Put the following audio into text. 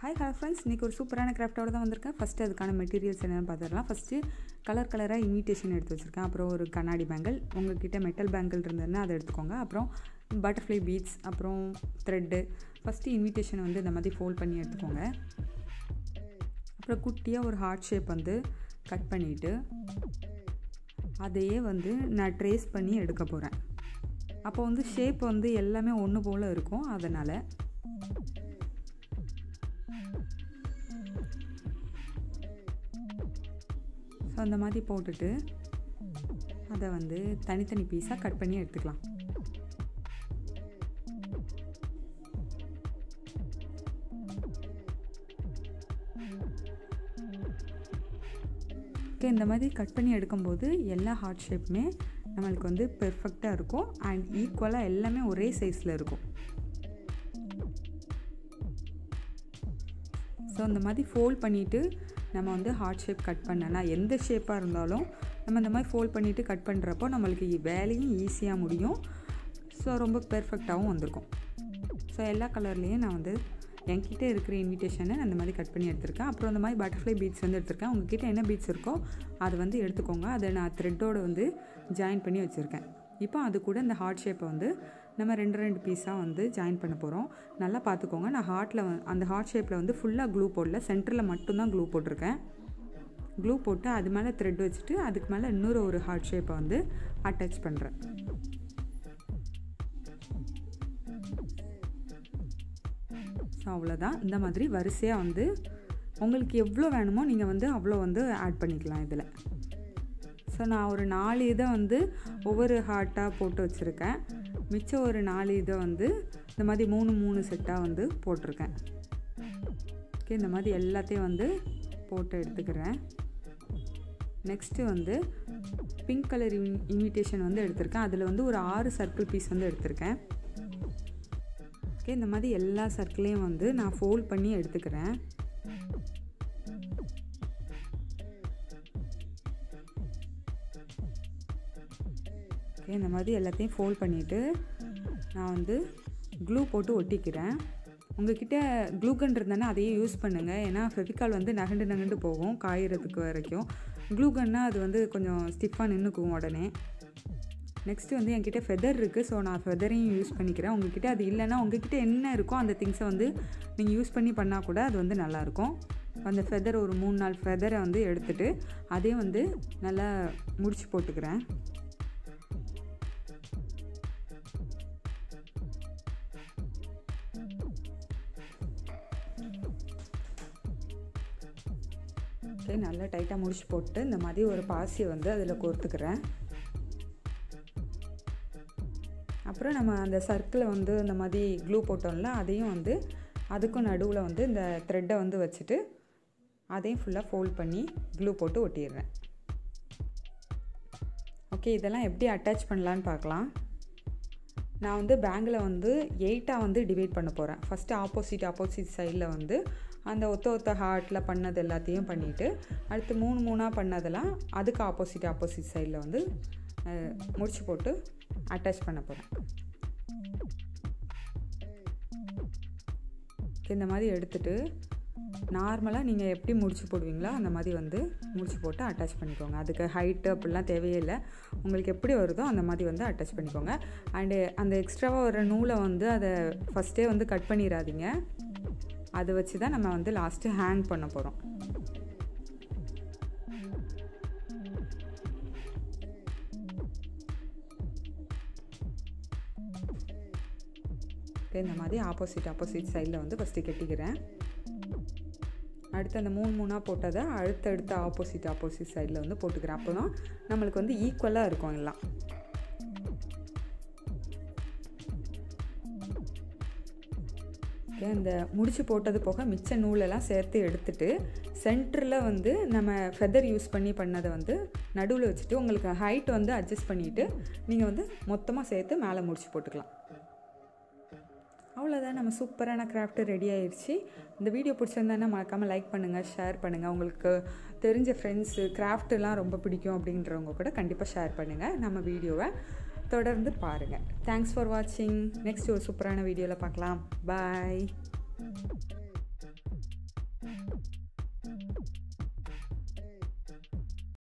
hi hello friends இன்றைக்கி ஒரு சூப்பரான கிராஃப்டோட தான் வந்திருக்கேன் ஃபஸ்ட்டு அதுக்கான மெட்டீரியல்ஸ் என்னென்னு பார்த்துடலாம் ஃபஸ்ட்டு கலர் கலராக இன்விடேஷன் எடுத்து வச்சுருக்கேன் அப்புறம் ஒரு கண்ணாடி பேங்கிள் உங்ககிட்ட மெட்டல் பேங்கிள் இருந்ததுன்னா அதை எடுத்துக்கோங்க அப்புறம் பட்டர்ஃப்ளை பீட்ஸ் அப்புறம் த்ரெட்டு ஃபஸ்ட்டு இன்விடேஷன் வந்து இந்த மாதிரி ஃபோல்ட் பண்ணி எடுத்துக்கோங்க அப்புறம் குட்டியாக ஒரு ஹார்ட் ஷேப் வந்து கட் பண்ணிவிட்டு அதையே வந்து நான் ட்ரேஸ் பண்ணி எடுக்க போகிறேன் அப்போ வந்து ஷேப் வந்து எல்லாமே ஒன்று போல் இருக்கும் அதனால் ஸோ அந்த மாதிரி போட்டுட்டு அதை வந்து தனித்தனி பீஸாக கட் பண்ணி எடுத்துக்கலாம் ஓகே இந்த மாதிரி கட் பண்ணி எடுக்கும்போது எல்லா ஹார்ட் ஷேப்புமே நம்மளுக்கு வந்து பெர்ஃபெக்டாக இருக்கும் அண்ட் ஈக்குவலாக எல்லாமே ஒரே சைஸில் இருக்கும் ஸோ இந்த மாதிரி ஃபோல்ட் பண்ணிவிட்டு நம்ம வந்து ஹார்ட் ஷேப் கட் பண்ணனா எந்த ஷேப்பாக இருந்தாலும் நம்ம இந்த மாதிரி ஃபோல்ட் பண்ணிவிட்டு கட் பண்ணுறப்போ நம்மளுக்கு வேலையும் ஈஸியாக முடியும் ஸோ ரொம்ப பெர்ஃபெக்டாகவும் வந்திருக்கும் ஸோ எல்லா கலர்லேயும் நான் வந்து என்கிட்ட இருக்கிற இன்விடேஷனை அந்த மாதிரி கட் பண்ணி எடுத்திருக்கேன் அப்புறம் அந்த மாதிரி பட்டர்ஃப்ளை பீட்ஸ் வந்து எடுத்திருக்கேன் உங்ககிட்ட என்ன பீட்ஸ் இருக்கோ அதை வந்து எடுத்துக்கோங்க அதை நான் த்ரெட்டோடு வந்து ஜாயின் பண்ணி வச்சுருக்கேன் இப்போ அது கூட இந்த ஹார்ட் ஷேப்பை வந்து நம்ம ரெண்டு ரெண்டு பீஸாக வந்து ஜாயின் பண்ண போகிறோம் நல்லா பார்த்துக்கோங்க நான் ஹார்ட்டில் அந்த ஹார்ட் ஷேப்பில் வந்து ஃபுல்லாக க்ளூ போடல சென்டரில் மட்டும்தான் க்ளூ போட்டிருக்கேன் க்ளூ போட்டு அது மேலே த்ரெட் வச்சுட்டு அதுக்கு மேலே இன்னொரு ஒரு ஹார்ட் ஷேப்பை வந்து அட்டாச் பண்ணுறேன் ஸோ அவ்வளோதான் இந்த மாதிரி வரிசையாக வந்து உங்களுக்கு எவ்வளோ வேணுமோ நீங்கள் வந்து அவ்வளோ வந்து ஆட் பண்ணிக்கலாம் இதில் ஸோ நான் ஒரு நாலு இதை வந்து ஒவ்வொரு ஹார்ட்டாக போட்டு வச்சுருக்கேன் மிச்சம் ஒரு நாலு இதை வந்து இந்த மாதிரி மூணு மூணு செட்டாக வந்து போட்டிருக்கேன் ஓகே இந்த மாதிரி எல்லாத்தையும் வந்து போட்டு எடுத்துக்கிறேன் நெக்ஸ்ட்டு வந்து பிங்க் கலர் இன் இன்விடேஷன் வந்து எடுத்திருக்கேன் அதில் வந்து ஒரு ஆறு சர்க்கிள் பீஸ் வந்து எடுத்திருக்கேன் ஓகே இந்த மாதிரி எல்லா சர்க்கிளையும் வந்து நான் ஃபோல்ட் பண்ணி எடுத்துக்கிறேன் ஓகே இந்த மாதிரி எல்லாத்தையும் ஃபோல்ட் பண்ணிவிட்டு நான் வந்து க்ளூ போட்டு ஒட்டிக்கிறேன் உங்ககிட்ட க்ளூகன் இருந்தேன்னா அதையே யூஸ் பண்ணுங்கள் ஏன்னா ஃபெவிகால் வந்து நகண்டு நகண்டு போகும் காயறதுக்கு வரைக்கும் க்ளூகன்னா அது வந்து கொஞ்சம் ஸ்டிஃபாக நின்றுக்கும் உடனே நெக்ஸ்ட்டு வந்து என்கிட்ட ஃபெதர் இருக்குது ஸோ நான் ஃபெதரையும் யூஸ் பண்ணிக்கிறேன் உங்ககிட்ட அது இல்லைன்னா உங்ககிட்ட என்ன இருக்கோ அந்த திங்ஸை வந்து நீங்கள் யூஸ் பண்ணி பண்ணால் கூட அது வந்து நல்லாயிருக்கும் அந்த ஃபெதர் ஒரு மூணு நாலு ஃபெதரை வந்து எடுத்துகிட்டு அதையும் வந்து நல்லா முடிச்சு போட்டுக்கிறேன் ஓகே நல்லா டைட்டாக முடிச்சு போட்டு இந்த மாதிரி ஒரு பாசியை வந்து அதில் கோர்த்துக்கிறேன் அப்புறம் நம்ம அந்த சர்க்கிளை வந்து இந்த மாதிரி க்ளூ போட்டோம்ல அதையும் வந்து அதுக்கும் நடுவில் வந்து இந்த த்ரெட்டை வந்து வச்சுட்டு அதையும் ஃபுல்லாக ஃபோல்ட் பண்ணி க்ளூ போட்டு ஒட்டிடுறேன் ஓகே இதெல்லாம் எப்படி அட்டாச் பண்ணலான்னு பார்க்கலாம் நான் வந்து பேங்கில் வந்து எயிட்டாக வந்து டிவைட் பண்ண போகிறேன் ஃபஸ்ட்டு ஆப்போசிட் ஆப்போசிட் சைடில் வந்து அந்த ஒத்த ஒத்த ஹார்ட்டில் பண்ணது எல்லாத்தையும் பண்ணிவிட்டு அடுத்து மூணு மூணாக பண்ணதெல்லாம் அதுக்கு ஆப்போசிட் ஆப்போசிட் சைடில் வந்து முடிச்சு போட்டு அட்டாச் பண்ண போகிறேன் இந்த மாதிரி எடுத்துகிட்டு நார்மலாக நீங்கள் எப்படி முடிச்சு போடுவீங்களோ அந்த மாதிரி வந்து முடிச்சு போட்டு அட்டாச் பண்ணிக்கோங்க அதுக்கு ஹைட்டு அப்படிலாம் தேவையே இல்லை உங்களுக்கு எப்படி வருதோ அந்த மாதிரி வந்து அட்டாச் பண்ணிக்கோங்க அண்டு அந்த எக்ஸ்ட்ராவாக வர நூலை வந்து அதை ஃபஸ்ட்டே வந்து கட் பண்ணிடாதீங்க அதை வச்சு தான் நம்ம வந்து லாஸ்ட்டு ஹேங் பண்ண போகிறோம் இந்த மாதிரி ஆப்போசிட் ஆப்போசிட் சைடில் வந்து ஃபஸ்ட்டு கட்டிக்கிறேன் அடுத்து அந்த மூணு மூணாக போட்டதை அடுத்தடுத்த ஆப்போசிட் ஆப்போசிட் சைடில் வந்து போட்டுக்கிறேன் அப்போ தான் நம்மளுக்கு வந்து ஈக்குவலாக இருக்கும் எல்லாம் இந்த முடிச்சு போட்டது போக மிச்ச நூலெல்லாம் சேர்த்து எடுத்துட்டு சென்டரில் வந்து நம்ம ஃபெதர் யூஸ் பண்ணி பண்ணதை வந்து நடுவில் வச்சுட்டு உங்களுக்கு ஹைட் வந்து அட்ஜஸ்ட் பண்ணிவிட்டு நீங்கள் வந்து மொத்தமாக சேர்த்து மேலே முடிச்சு போட்டுக்கலாம் அவ்வளோதான் நம்ம சூப்பரான கிராஃப்ட்டு ரெடி ஆயிடுச்சு இந்த வீடியோ பிடிச்சிருந்தானே மறக்காமல் லைக் பண்ணுங்கள் ஷேர் பண்ணுங்கள் உங்களுக்கு தெரிஞ்ச ஃப்ரெண்ட்ஸு கிராஃப்ட்டெல்லாம் ரொம்ப பிடிக்கும் அப்படின்றவங்க கூட கண்டிப்பாக ஷேர் பண்ணுங்கள் நம்ம வீடியோவை தொடர்ந்து பாருங்கள் தேங்க்ஸ் ஃபார் வாட்சிங் நெக்ஸ்ட் ஒரு சூப்பரான வீடியோவில் பார்க்கலாம் பாய்